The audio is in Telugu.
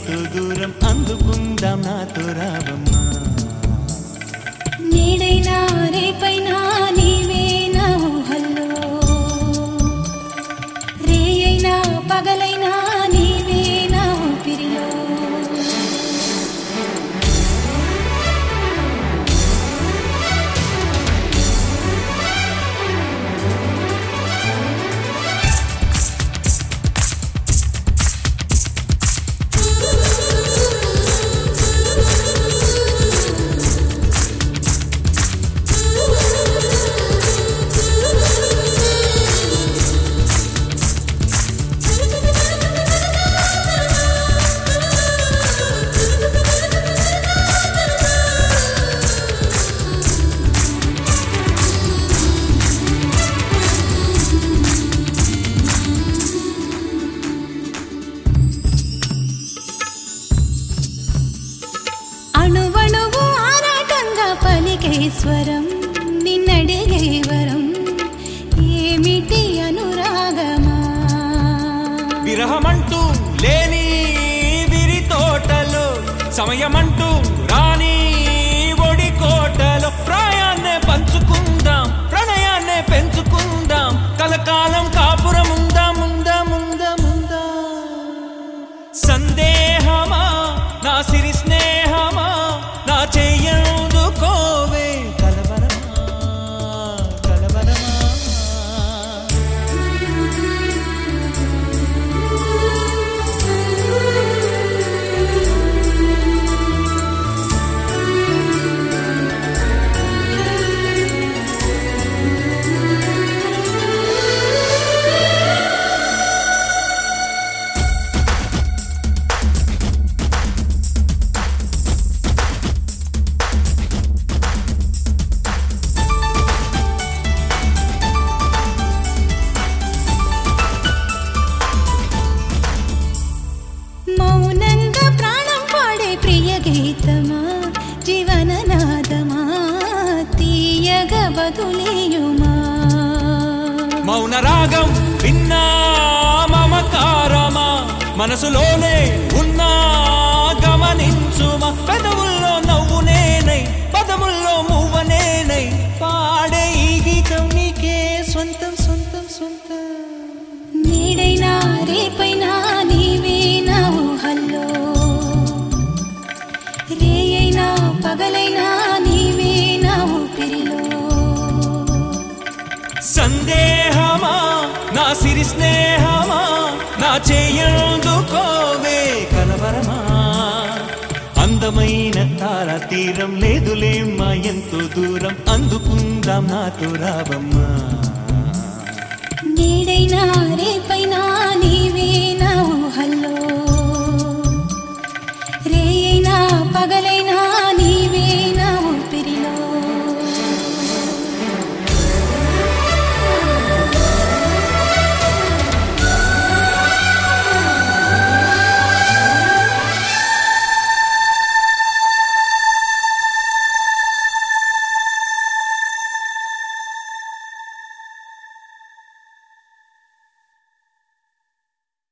ఎంతో దూరం అందుకుందాం నాతో రావమ్మా నేడైనా రేపైనా నీవే నా ఊహల్లో రేయైనా పగలైనా నీవే నా ఊపిరిలో అణువణువు ఆరాటంగా పలికే స్వరం నిన్నడిగే వరం ఏమిటి అనురాగమా విరహమంటూ లేని విరి తోటలో సమయమంటూ రాని ఒడి కోటలో ప్రాయాన్నే పంచుకుందాం ప్రణయాన్నే పెంచుకుందాం కలకాలం కాపురం ఉందా ముందా ముందా ముందా సందేహమా నా సిరి స్నేహమా నా చెయ్యందుకోవే కలవరమా కలవరమా మౌనంగా ప్రాణం పాడే ప్రియ గీతమా జీవననాదమా తీయగ బదులేయుమా మౌన రాగం విన్నా మమకారమా మనసులోనే ఉన్నా గమనించుమా పెదవుల్లో నవ్వు నేనై పదముల్లో మువ్వ నేనై పాడే ఈ గీతం నీకే సొంతం సొంతం సొంతం నీడైనా రేపైనా నీవే నా ఊహల్లో రేయైనా పగలైనా నీవే నా ఊపిరిలో సందేహమా నా సిరి స్నేహమా నా చేయందుకోవే కలవరమా అందమైన తార తీరం లేదులేమ్మా ఎంతో దూరం అందుకుందాం నాతో రావమ్మా నీడైనా రేపైనా నీవే నా ఊహల్లో రేయైనా పగలైనా